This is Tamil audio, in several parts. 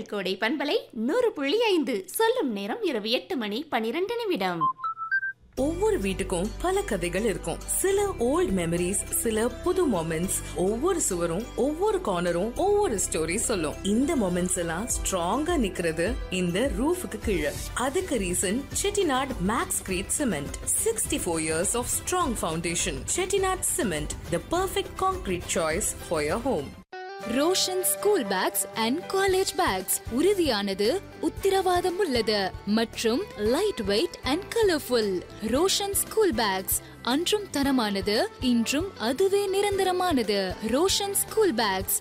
கோடை பண்பலை நூறு புள்ளி ஐந்து சொல்லும் நேரம் இரவு எட்டு மணி பனிரெண்டு நிமிடம் ஒவ்வொரு வீட்டுக்கும் பல கதைகள் இருக்கும் சில ஓல்ட் மெமரிஸ் சில புது மொமெண்ட்ஸ் ஒவ்வொரு சுவரும் ஒவ்வொரு கார்னரும் ஒவ்வொரு ஸ்டோரி சொல்லும் இந்த மொமெண்ட்ஸ் எல்லாம் ஸ்ட்ராங்கா நிக்கிறது இந்த ரூஃபுக்கு கீழே அதுக்கு reason Chettinad makes great cement sixty four years of strong foundation Chettinad cement the perfect concrete choice for your home Roshan school bags and college bags உறுதியானது உத்திரவாதம் உள்ளது மற்றும் light weight and colourful Roshan school bags அன்றும் தரமானது இன்றும் அதுவே நிரந்தரமானது ரோஷன் ஸ்கூல் பேக்ஸ்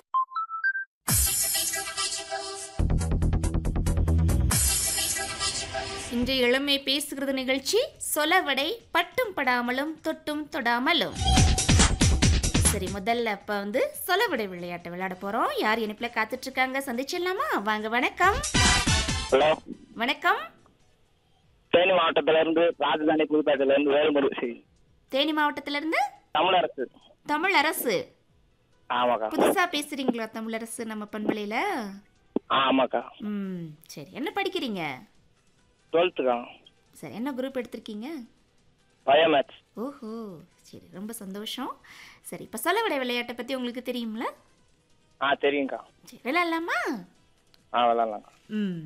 இன்றைய இளமை பேசுகிறது நிகழ்ச்சி சொலவடை பட்டும் படாமலும் தொட்டும் தொடாமலும் சரி முதல்ல அப்ப வந்து சொலவடை விளையாட்டு விளையாட போறோம் யார் இணைப்புல காத்துட்டு இருக்காங்க சந்திச்சிடலாமா வாங்க வணக்கம் ஹலோ வணக்கம் தேனி மாவட்டத்துல இருந்து ராஜதானி புதுப்பேட்டையில இருந்து வேலுமுருகி தேனி மாவட்டத்துல இருந்து தமிழரசு தமிழ் அரசு ஆமாக்கா புதுசா பேசுறீங்களா தமிழ் அரசு நம்ம பண்பலையில ஆ ஆமாக்கா ம் சரி என்ன படிக்கிறீங்க டுவெல்த்துக்கா சரி என்ன குரூப் எடுத்திருக்கீங்க பயோமேத்ஸ் ஓஹோ சரி ரொம்ப சந்தோஷம் சரி இப்போ சொலவடை விளையாட்டை பற்றி உங்களுக்கு தெரியும்ல ஆ தெரியுங்க்கா சரி விளையாடலாமா ஆ விளாட்லாங்க்கா ம்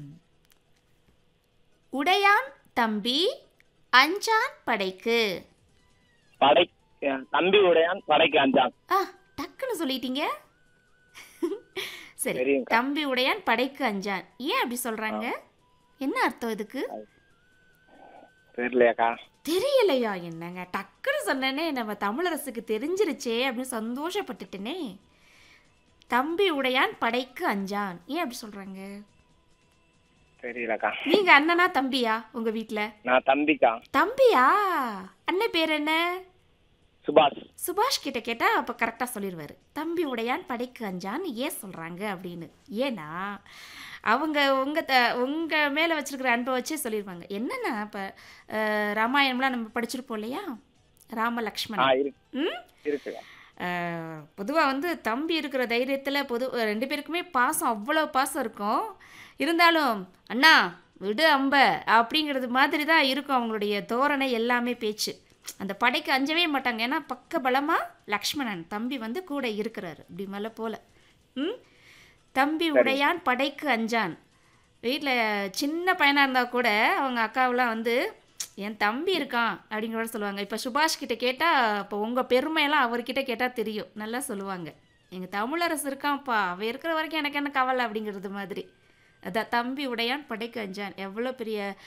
உடையான் தம்பி அஞ்சான் படைக்கு படை என் தம்பி உடையான் படைக்கு அஞ்சான் ஆ டக்குன்னு சொல்லிட்டீங்க சரி தெரியும்க்கா. தம்பி உடையான் படைக்கு அஞ்சான் ஏன் அப்படி சொல்றாங்க என்ன அர்த்தம் இதுக்கு தெரியலையாக்கா தெரியலையா என்னங்க டக்குன்னு சொன்னேனே நம்ம தமிழரசுக்கு தெரிஞ்சிருச்சே அப்படின்னு சந்தோஷப்பட்டுட்டேனே தம்பி உடையான் படைக்கு அஞ்சான் ஏன் அப்படி சொல்றாங்க தெரியலக்கா நீங்க அண்ணனா தம்பியா உங்க வீட்ல நான் தம்பிக்கா தம்பியா அண்ணன் பேர் என்ன சுபாஷ் சுபாஷ் கிட்ட கேட்டா அப்ப கரெக்டா சொல்லிடுவாரு தம்பி உடையான் படைக்கு அஞ்சான்னு ஏன் சொல்றாங்க அப்படின்னு ஏன்னா அவங்க உங்க த உங்க மேல வச்சிருக்கிற அன்பை வச்சே சொல்லிடுவாங்க என்னன்னா இப்ப அஹ், ராமாயணம்லாம் நம்ம படிச்சிருப்போம் இல்லையா ராம ஆ லக்ஷ்மணன் இருக்கு ம் இருக்குக்கா பொதுவாக வந்து தம்பி இருக்கிற தைரியத்தில் பொது ரெண்டு பேருக்குமே பாசம் அவ்வளோ பாசம் இருக்கும் இருந்தாலும் அண்ணா விடு அம்ப அப்படிங்கிறது மாதிரி தான் இருக்கும் அவங்களுடைய தோரணை எல்லாமே பேச்சு அந்த படைக்கு அஞ்சவே மாட்டாங்க ஏன்னா பக்க பலமாக லக்ஷ்மணன் தம்பி வந்து கூட இருக்கிறாரு இப்படி மேலே போல ம் தம்பி உடையான் படைக்கு அஞ்சான் வீட்டில் சின்ன பையனாக இருந்தால் கூட அவங்க அக்காவெலாம் வந்து என் தம்பி இருக்கான் அப்படிங்கிற மாதிரி சொல்லுவாங்க இப்போ சுபாஷ் கிட்ட கேட்டால் இப்போ உங்கள் பெருமையெல்லாம் அவர்கிட்ட கேட்டால் தெரியும் நல்லா சொல்லுவாங்க எங்கள் தமிழரசு இருக்கான்ப்பா அவன் இருக்கிற வரைக்கும் எனக்கு என்ன கவலை அப்படிங்கிறது மாதிரி அதான் தம்பி உடையான் படைக்கு அஞ்சான் எவ்வளோ பெரிய